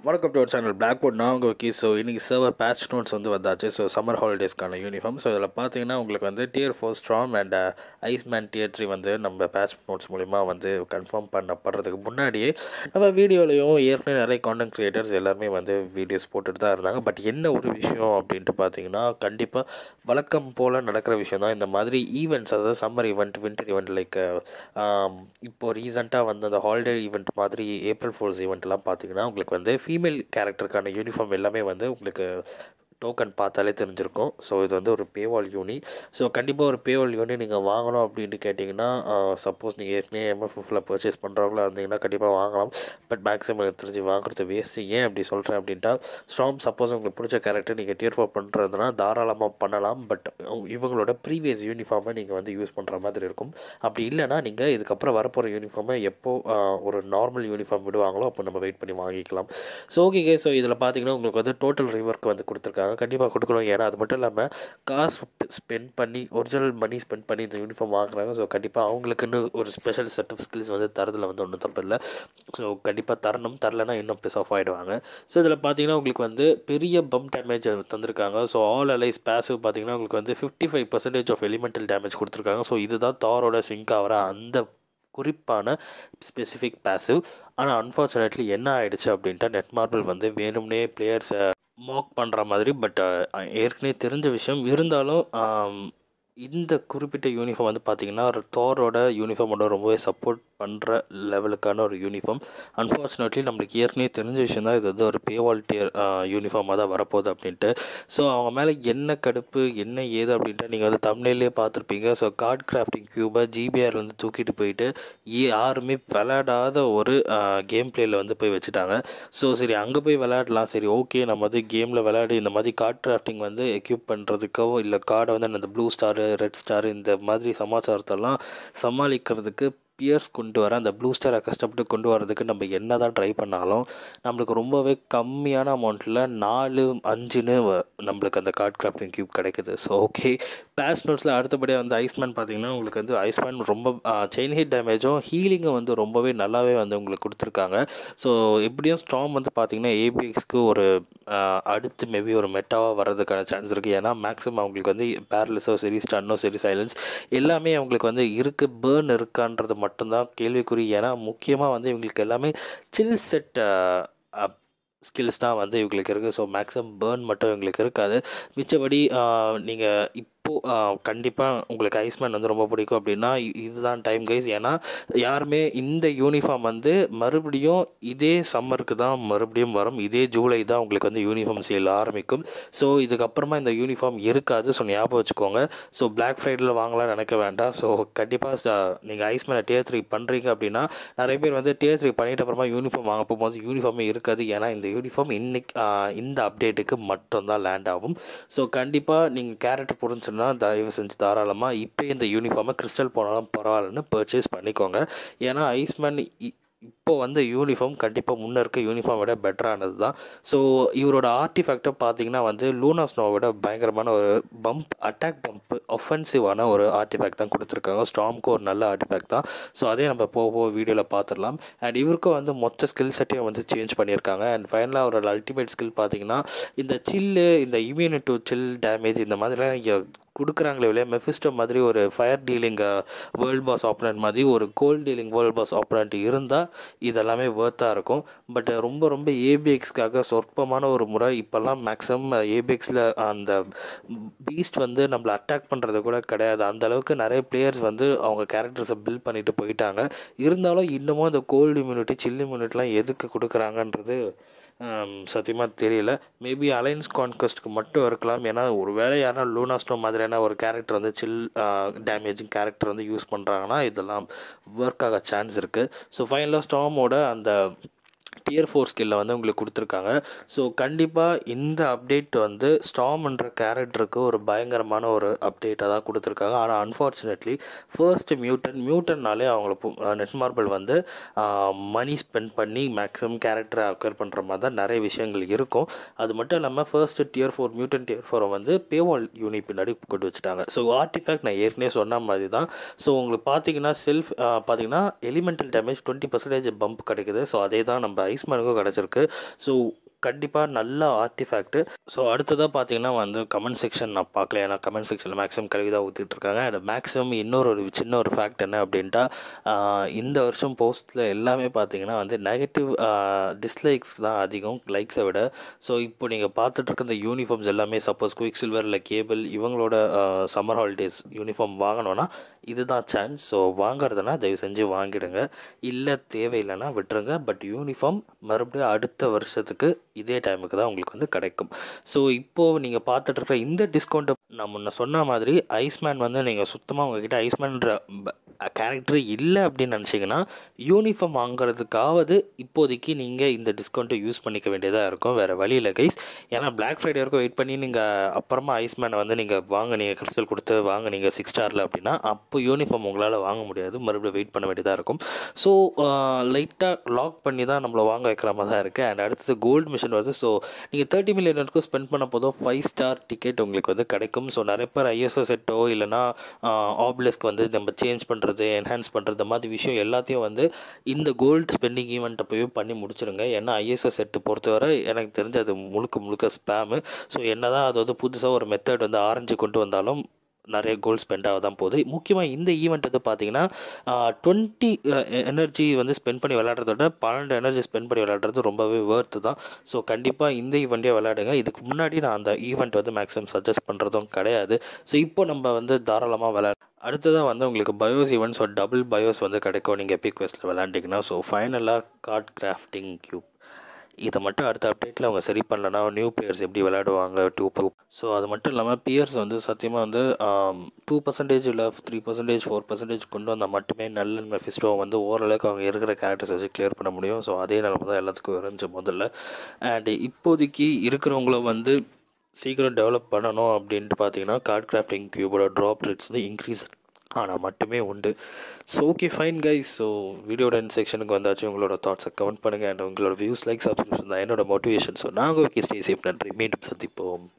வணக்கம் to channel black board நான் உங்கள் கீ ஸோ இன்றைக்கி சர்வர் பேட்ச் நோட்ஸ் வந்து வந்தாச்சு ஸோ சம்மர் ஹாலிடேஸ்க்கான யூனிஃபார்ம் ஸோ இதில் பார்த்தீங்கன்னா உங்களுக்கு வந்து tier four Storm and Iceman tier three வந்து நம்ம பேட்ச் நோட்ஸ் மூலிமா வந்து கன்ஃபார்ம் பண்ணப்படுறதுக்கு முன்னாடியே நம்ம வீடியோலையும் ஏற்கனவே நிறைய கான்டென்ட் க்ரியேட்டர்ஸ் எல்லாருமே வந்து வீடியோஸ் போட்டுட்டு தான் இருந்தாங்க பட் என்ன ஒரு விஷயம் அப்படின்ட்டு பார்த்தீங்கன்னா கண்டிப்பாக வழக்கம் போல் நடக்கிற விஷயம் தான் இந்த மாதிரி ஈவெண்ட்ஸ் அதாவது summer event winter event like இப்போ ரீசெண்டாக வந்து அந்த ஹாலிடே ஈவெண்ட் மாதிரி ஏப்ரல் ஃபோர்ஸ் ஈவெண்ட்லாம் பார்த்தீங்கன்னா உங்களுக்கு வந்து ஃபீமேல் கேரக்டருக்கான யூனிஃபார்ம் எல்லாமே வந்து உங்களுக்கு டோக்கன் பார்த்தாலே தெரிஞ்சிருக்கும் ஸோ இது வந்து ஒரு பேவால் யூனி ஸோ கண்டிப்பாக ஒரு பேவால் யூனி நீங்கள் வாங்கணும் அப்படின்ட்டு கேட்டிங்கன்னா சப்போஸ் நீங்கள் ஏற்கனவே எம்எஃப்எஃப்பில் பர்ச்சேஸ் பண்ணுறவங்களா இருந்தீங்கன்னா கண்டிப்பாக வாங்கலாம் பட் மேக்ஸிமம் எனக்கு தெரிஞ்சு வாங்குறது வேஸ்ட்டு ஏன் அப்படி சொல்கிறேன் அப்படின்ட்டா ஸ்ட்ராங் சப்போஸ் உங்களுக்கு பிடிச்ச கேரக்டர் நீங்கள் டியர் ஃபோர் பண்ணுறதுனா தாராளமாக பண்ணலாம் பட் இவங்களோட ப்ரீவியஸ் யூனிஃபார்மை நீங்கள் வந்து யூஸ் பண்ணுற மாதிரி இருக்கும் அப்படி இல்லைனா நீங்கள் இதுக்கப்புறம் வரப்போகிற யூனிஃபார்மை எப்போ ஒரு நார்மல் யூனிஃபார்ம் விடுவாங்களோ அப்போ நம்ம வெயிட் பண்ணி வாங்கிக்கலாம் ஸோ ஓகே ஸோ இதில் பார்த்தீங்கன்னா உங்களுக்கு வந்து டோட்டல் ரிவர்க் வந்து கொடுத்துருக்காங்க கண்டிப்பாக கொடுக்கணும் ஏன்னா அது மட்டும் இல்லாமல் காசு ஸ்பெண்ட் பண்ணி ஒரிஜினல் மணி ஸ்பெண்ட் பண்ணி இந்த யூனிஃபார்ம் வாங்குறாங்க ஸோ கண்டிப்பாக அவங்களுக்குன்னு ஒரு ஸ்பெஷல் செட் ஆஃப் ஸ்கில்ஸ் வந்து தரதில் வந்து ஒன்றும் தப்பு இல்லை ஸோ கண்டிப்பாக தரணும் தரலைன்னா இன்னும் பிஸ் ஆஃப் ஆகிடுவாங்க ஸோ இதில் பார்த்தீங்கன்னா உங்களுக்கு வந்து பெரிய பம்ப் டேமேஜ் தந்திருக்காங்க ஸோ ஆல் அலைஸ் பேசிவ் பார்த்தீங்கன்னா உங்களுக்கு வந்து fifty five percentage of elemental damage கொடுத்துருக்காங்க ஸோ இதுதான் தாரோட சிங்க் ஆகிற அந்த குறிப்பான ஸ்பெசிஃபிக் பேசிவ் ஆனால் அன்ஃபார்ச்சுனேட்லி என்ன ஆயிடுச்சு அப்படின்ட்டா நெட் மார்பிள் வந்து வேணும்னே பிளேயர்ஸை மாக் பண்ணுற மாதிரி பட் ஏற்கனவே தெரிஞ்ச விஷயம் இருந்தாலும் இந்த குறிப்பிட்ட யூனிஃபார்ம் வந்து பார்த்திங்கன்னா ஒரு தோரோட யூனிஃபார்மோட ரொம்பவே சப்போர்ட் பண்ணுற லெவலுக்கான ஒரு யூனிஃபார்ம் அன்ஃபார்ச்சுனேட்லி நம்மளுக்கு ஏற்கனவே தெரிஞ்ச விஷயம் தான் இது வந்து ஒரு பேவால் டியர் யூனிஃபார்மாக தான் வரப்போகுது அப்படின்ட்டு ஸோ அவங்க மேலே என்ன கடுப்பு என்ன ஏது அப்படின்ட்டு நீங்கள் வந்து தமிழ்லேயே பார்த்துருப்பீங்க ஸோ கார்ட் கிராஃப்டிங் க்யூபை ஜிபிஆர்லேருந்து தூக்கிட்டு போயிட்டு யாருமே விளையாடாத ஒரு கேம் பிளேயில் வந்து போய் வச்சுட்டாங்க ஸோ சரி அங்கே போய் விளையாடலாம் சரி ஓகே நம்ம வந்து கேமில் விளையாடி இந்த மாதிரி கார்ட் கிராஃப்டிங் வந்து எக்யூப் பண்ணுறதுக்கோ இல்லை கார்டை வந்து அந்த ப்ளூ ஸ்டாரு ரெட் ஸ்டார் இந்த மாதிரி சமாச்சாரத்தெல்லாம் சமாளிக்கிறதுக்கு பியர்ஸ் கொண்டு வர அந்த ப்ளூ ஸ்டாரை கஷ்டப்பட்டு கொண்டு வரதுக்கு நம்ம என்ன தான் ட்ரை பண்ணாலும் நம்மளுக்கு ரொம்பவே கம்மியான அமௌண்ட்டில் நாலு அஞ்சுன்னு நம்மளுக்கு அந்த கார்ட் கிராஃப்டிங் க்யூப் கிடைக்குது ஸோ ஓகே பேஸ் நோட்ஸில் அடுத்தபடியாக வந்து ஐஸ்மேன் பார்த்தீங்கன்னா உங்களுக்கு வந்து ஐஸ்மேன் ரொம்ப செயின் ஹீட் டேமேஜும் ஹீலிங்கும் வந்து ரொம்பவே நல்லாவே வந்து உங்களுக்கு கொடுத்துருக்காங்க ஸோ எப்படியும் ஸ்ட்ராங் வந்து பார்த்தீங்கன்னா ஏபிஎக்ஸ்க்கு ஒரு அடுத்து மேபி ஒரு மெட்டாவாக வர்றதுக்கான சான்ஸ் இருக்குது ஏன்னா மேக்ஸிமம் அவங்களுக்கு வந்து பேரலிஸோ சரி ஸ்டன்னோ சரி சைலன்ஸ் எல்லாமே அவங்களுக்கு வந்து இருக்குது பேர்ன் இருக்கான்றது மட்டும்தான் கேள்விக்குறி ஏன்னா முக்கியமாக வந்து இவங்களுக்கு எல்லாமே சில் செட் ஸ்கில்ஸ் தான் வந்து இவங்களுக்கு இருக்குது ஸோ மேக்ஸிமம் பேர்ன் மட்டும் இவங்களுக்கு இருக்காது மிச்சபடி நீங்கள் இப்போது கண்டிப்பாக உங்களுக்கு ஐஸ்மேன் வந்து ரொம்ப பிடிக்கும் அப்படின்னா இதுதான் டைம் கைஸ் ஏன்னா யாருமே இந்த யூனிஃபார்ம் வந்து மறுபடியும் இதே சம்மருக்கு தான் மறுபடியும் வரும் இதே ஜூலை தான் உங்களுக்கு வந்து யூனிஃபார்ம் சேல் ஆரம்பிக்கும் ஸோ இதுக்கப்புறமா இந்த யூனிஃபார்ம் இருக்காது ஸோ ஞாபகம் வச்சுக்கோங்க ஸோ பிளாக் ஃப்ரைடேயில் வாங்கலாம் நினைக்க வேண்டாம் ஸோ கண்டிப்பாக நீங்கள் ஐஸ்மேனை டியர் த்ரீ பண்ணுறீங்க அப்படின்னா நிறைய பேர் வந்து டியர் த்ரீ பண்ணிட்ட அப்புறமா யூனிஃபார்ம் வாங்க போகும்போது யூனிஃபார்மே இருக்காது ஏன்னா இந்த யூனிஃபார்ம் இன்னைக்கு இந்த அப்டேட்டுக்கு மட்டும்தான் லேண்ட் ஆகும் ஸோ கண்டிப்பாக நீங்கள் கேரக்டர் புரிஞ்சுன்னா தயவு செஞ்சு தாராளமாக இப்போ இந்த யூனிஃபார்மை கிறிஸ்டல் போனாலும் பரவாயில்லன்னு பர்ச்சேஸ் பண்ணிக்கோங்க ஏன்னா ஐஸ்மேன் இப்போ வந்து யூனிஃபார்ம் கண்டிப்பாக முன்னே இருக்க யூனிஃபார்ம் விட பெட்டரானது தான் ஸோ இவரோட ஆர்டிஃபேக்டை பார்த்தீங்கன்னா வந்து லூனா ஸ்னோவோட பயங்கரமான ஒரு பம்ப் அட்டாக் பம்ப் ஒஃபென்சிவான ஒரு ஆர்டிஃபேக்ட் தான் கொடுத்துருக்காங்க ஸ்ட்ராம்க்கு ஒரு நல்ல ஆர்டிஃபேக்ட் தான் ஸோ அதே நம்ம போக போக வீடியோவில் பார்த்துடலாம் அண்ட் இவருக்கும் வந்து மொத்த ஸ்கில் செட்டையும் வந்து சேஞ்ச் பண்ணியிருக்காங்க அண்ட் ஃபைனலாக அவரோட அல்டிமேட் ஸ்கில் பார்த்தீங்கன்னா இந்த சில்லு இந்த இம்யூனிட் டு சில் டேமேஜ் இந்த மாதிரிலாம் இங்கே கொடுக்குறாங்களே இல்லையா மெஃபிஸ்டோ மாதிரி ஒரு fire dealing world boss opponent மாதிரி ஒரு cold dealing world boss opponent இருந்தால் இதெல்லாமே வேர்த்தாக இருக்கும் பட் ரொம்ப ரொம்ப ஏபிஎக்ஸ்க்காக சொற்பமான ஒரு முறை இப்போல்லாம் மேக்ஸிமம் ஏபிஎக்ஸில் அந்த பீஸ்ட் வந்து நம்மளை அட்டாக் பண்ணுறது கூட கிடையாது அந்த அளவுக்கு நிறைய பிளேயர்ஸ் வந்து அவங்க கேரக்டர்ஸை பில்ட் பண்ணிட்டு போயிட்டாங்க இருந்தாலும் இன்னமும் இந்த கோல்டு இம்யூனிட்டி சில் இம்யூனிட்டிலாம் எதுக்கு கொடுக்குறாங்கன்றது சத்தியமாக தெரியல மேபி அலைன்ஸ் கான்கஸ்ட்டுக்கு மட்டும் இருக்கலாம் ஏன்னா ஒரு வேளை யாரா லூனாஸ்டோ மாதிரியான ஒரு கேரக்டர் வந்து சில் டேமேஜிங் கேரக்டர் வந்து யூஸ் பண்ணுறாங்கன்னா இதெல்லாம் ஒர்க் ஆக சான்ஸ் இருக்குது ஸோ ஃபைனலாக ஸ்டாமோட அந்த டியர் ஃபோர் ஸ்கில்ல வந்து உங்களுக்கு கொடுத்துருக்காங்க ஸோ கண்டிப்பாக இந்த அப்டேட் வந்து ஸ்டாம்ன்ற கேரக்டருக்கு ஒரு பயங்கரமான ஒரு அப்டேட்டாக தான் கொடுத்துருக்காங்க ஆனால் அன்ஃபார்ச்சுனேட்லி ஃபர்ஸ்ட் மியூட்டன் மியூட்டன்னாலே அவங்கள நெட் மார்பிள் வந்து மணி ஸ்பெண்ட் பண்ணி மேக்ஸிமம் கேரக்டரை அக்வயர் பண்ணுற மாதிரி தான் நிறைய விஷயங்கள் இருக்கும் அது மட்டும் இல்லாமல் ஃபர்ஸ்ட் டியர் ஃபோர் மியூட்டன் டியர் ஃபோரை வந்து பேவால் யூனி பின்னாடி கொண்டு வச்சுட்டாங்க ஸோ ஆர்டிஃபேக்ட் நான் ஏற்கனவே சொன்ன மாதிரி தான் ஸோ உங்களுக்கு பார்த்தீங்கன்னா செல்ஃப் பார்த்தீங்கன்னா elemental damage twenty percentage bump கிடைக்குது ஸோ அதே தான் நம்ம நம்ம ஐஸ்மேனுக்கும் கிடச்சிருக்கு ஸோ கண்டிப்பாக நல்ல ஆர்டிஃபேக்ட்டு ஸோ அடுத்ததாக பார்த்தீங்கன்னா வந்து கமெண்ட் செக்ஷன் நான் பார்க்கல ஏன்னா கமெண்ட் செக்ஷனில் மேக்ஸிமம் கழுவி தான் ஊற்றிட்டு இருக்காங்க அண்ட் மேக்ஸிமம் இன்னொரு ஒரு சின்ன ஒரு ஃபேக்ட் என்ன அப்படின்ட்டா ஆஹ் இந்த வருஷம் போஸ்ட்டில் எல்லாமே பார்த்தீங்கன்னா வந்து நெகட்டிவ் டிஸ்லைக்ஸ் தான் அதிகம் லைக்ஸை விட ஸோ இப்போ நீங்கள் பார்த்துட்டு இருக்க இந்த யூனிஃபார்ம்ஸ் எல்லாமே சப்போஸ் குயிக் சில்வர் இல்லை கேபிள் இவங்களோட சம்மர் ஹாலிடேஸ் யூனிஃபார்ம் வாங்கணும்னா இதுதான் சான்ஸ் ஸோ வாங்குறதுனா தயவு செஞ்சு வாங்கிடுங்க இல்லை தேவையில்லைன்னா விட்டுருங்க பட் யூனிஃபார்ம் மறுபடியும் அடுத்த வருஷத்துக்கு இதே டைமுக்கு தான் உங்களுக்கு வந்து கிடைக்கும் ஸோ இப்போது நீங்கள் பார்த்துட்டு இருக்க இந்த டிஸ்கவுண்ட்டை நான் முன்ன சொன்ன மாதிரி ஐஸ்மேன் வந்து நீங்கள் சுத்தமாக உங்ககிட்ட ஐஸ்மேன்ற கேரக்டர் இல்லை அப்படின்னு நினச்சிங்கன்னா யூனிஃபார்ம் வாங்குறதுக்காவது இப்போதைக்கு நீங்கள் இந்த டிஸ்கவுண்ட்டை யூஸ் பண்ணிக்க வேண்டியதாக இருக்கும் வேறு வழி இல்லை கைஸ் ஏன்னா பிளாக் ஃப்ரைடே வரைக்கும் வெயிட் பண்ணி நீங்கள் அப்புறமா ஐஸ்மேனை வந்து நீங்கள் வாங்க நீங்கள் கிறிஸ்டல் கொடுத்து வாங்க நீங்கள் சிக்ஸ் ஸ்டாரில் அப்படின்னா அப்போ யூனிஃபார்ம் உங்களால் வாங்க முடியாது மறுபடியும் வெயிட் பண்ண வேண்டியதாக இருக்கும் ஸோ லைட்டாக லாக் பண்ணி தான் நம்மளை வாங்க வைக்கிற மாதிரி தான் இருக்குது அண்ட் அடுத்தது கோல்டு மிஷின் வருது ஸோ நீங்கள் தேர்ட்டி மில்லியன் வரைக்கும் ஸ்பெண்ட் பண்ண போதும் ஃபைவ் ஸ்டார் டிக்கெட் உங்களுக்கு வந்து கிடைக்கும் ஸோ நிறைய பேர் ஐஎஸ்ஓ செட்டோ இல்லைனா ஆப்லெஸ்க்கு வந்து நம்ம சேஞ்ச் பண்ணுறது என்ஹான்ஸ் பண்ணுறது இந்த மாதிரி விஷயம் எல்லாத்தையும் வந்து இந்த கோல்டு ஸ்பெண்டிங் ஈவெண்ட் அப்போவே பண்ணி முடிச்சிருங்க ஏன்னா ஐஎஸ்ஓ செட்டு பொறுத்தவரை எனக்கு தெரிஞ்சு அது முழுக்க முழுக்க ஸ்பேமு ஸோ என்ன தான் அது வந்து புதுசாக ஒரு மெத்தட் வந்து ஆரஞ்சு கொண்டு வந்தாலும் நிறைய கோல் ஸ்பெண்ட் ஆக தான் போகுது முக்கியமாக இந்த ஈவெண்ட் வந்து பார்த்தீங்கன்னா டுவெண்ட்டி எனர்ஜி வந்து ஸ்பெண்ட் பண்ணி விளையாடுறத விட பன்னெண்டு எனர்ஜி ஸ்பெண்ட் பண்ணி விளையாடுறது ரொம்பவே வேர்த்து தான் ஸோ கண்டிப்பாக இந்த ஈவெண்ட்டே விளையாடுங்க இதுக்கு முன்னாடி நான் அந்த ஈவெண்ட் வந்து மேக்ஸிமம் சஜஸ்ட் பண்ணுறதும் கிடையாது ஸோ இப்போ நம்ம வந்து தாராளமாக விளையாட அடுத்ததாக வந்து உங்களுக்கு பயோஸ் ஈவெண்ட் ஸோ டபுள் பயோஸ் வந்து கிடைக்கும் நீங்கள் எபிக் வெஸ்ட்டில் விளையாண்டிங்கன்னா ஸோ ஃபைனலாக கார்ட் கிராஃப்டிங் க்யூப் இதை மட்டும் அடுத்த அப்டேட்டில் அவங்க சரி பண்ணலன்னா நியூ பிளேயர்ஸ் எப்படி விளையாடுவாங்க டூ டூ ஸோ அது மட்டும் இல்லாமல் பியர்ஸ் வந்து சத்தியமாக வந்து டூ பர்சன்டேஜ் இல்லை த்ரீ பர்சன்டேஜ் ஃபோர் பர்சன்டேஜ் கொண்டு வந்தால் மட்டுமே நல்ல மெஃபிஸ்டோ வந்து ஓரளவுக்கு அவங்க இருக்கிற கேரக்டர்ஸ் வச்சு கிளியர் பண்ண முடியும் ஸோ அதே நிலமை தான் எல்லாத்துக்கும் இருந்துச்சு முதல்ல அண்ட் இப்போதைக்கு இருக்கிறவங்களும் வந்து சீக்கிரம் டெவலப் பண்ணணும் அப்படின்ட்டு பார்த்தீங்கன்னா கார்ட் கிராஃப்டிங் கியூபோட ட்ராப் ரேட்ஸ் வந்து இன்க்ரீஸ் ஆனால் மட்டுமே உண்டு so okay fine guys so வீடியோட என் செக்ஷனுக்கு வந்தாச்சு உங்களோட தாட்ஸை கமெண்ட் பண்ணுங்கள் அண்ட் உங்களோட வியூஸ் லைக் சப்ஸ்கிரிப்ஷன் தான் என்னோட மோட்டிவேஷன் ஸோ நாங்கள் ஓகே ஸ்டே சேஃப் நன்றி மீண்டும் சந்திப்போம்